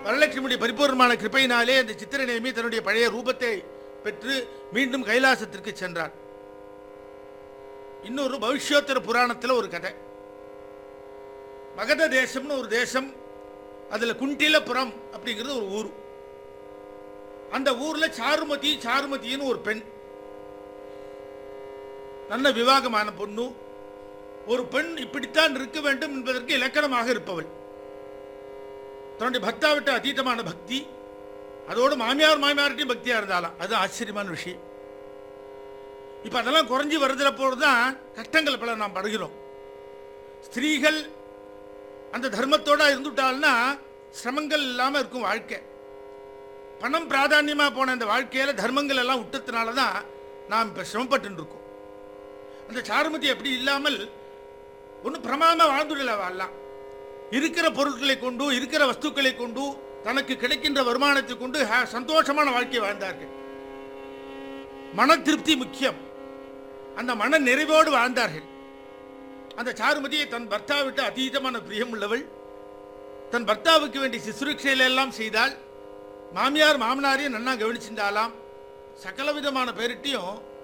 வரலட்சுமியுடைய பரிபூர்ணமான கிருபையினாலே அந்த சித்திரநேமி தன்னுடைய பழைய ரூபத்தை பெற்று மீண்டும் கைலாசத்திற்கு சென்றார் இன்னொரு பவிஷ்யோத்தர புராணத்துல ஒரு கதை மகத தேசம்னு ஒரு தேசம் அதுல குண்டிலபுரம் அப்படிங்கிறது ஒரு ஊர் அந்த ஊர்ல சாருமதி சாருமதின்னு ஒரு பெண் நல்ல விவாகமான பொண்ணு ஒரு பெண் இப்படித்தான் இருக்க வேண்டும் என்பதற்கு இலக்கணமாக இருப்பவள் தன்னுடைய பக்தாவிட்ட அதீதமான பக்தி அதோடு மாமியார் மாமியார்ட்டையும் பக்தியா இருந்தாலாம் அது ஆச்சரியமான விஷயம் இப்ப அதெல்லாம் குறைஞ்சி வருதுல போதுதான் கஷ்டங்கள் பல நாம் படுகிறோம் ஸ்திரீகள் அந்த தர்மத்தோட இருந்துட்டாள்னா சிரமங்கள் இல்லாம இருக்கும் வாழ்க்கை பணம் பிராதானியமா போன இந்த வாழ்க்கையில தர்மங்கள் எல்லாம் விட்டதுனால தான் நாம் இப்ப சிரமப்பட்டு இருக்கோம் அந்த சாருமதி அப்படி இல்லாமல் ஒன்றும் பிரமாதமா வாழ்ந்துடல வாழலாம் இருக்கிற பொருட்களை கொண்டு இருக்கிற வஸ்துக்களை கொண்டு தனக்கு கிடைக்கின்ற வருமானத்தை கொண்டு ஹ- சந்தோஷமான வாழ்க்கை வாழ்ந்தார்கள் மன திருப்தி முக்கியம் அந்த மன நிறைவோடு வாழ்ந்தார்கள் அந்த சாருமதியை தன் பர்த்தாவிட்டு அதீதமான பிரியம் உள்ளவள் தன் பர்த்தாவுக்கு வேண்டிய சிசுரட்சையில எல்லாம் செய்தால் மாமியார் மாமனாரையும் நன்னா கவனிச்சிருந்தாலாம் சகல விதமான பேரிட்டையும்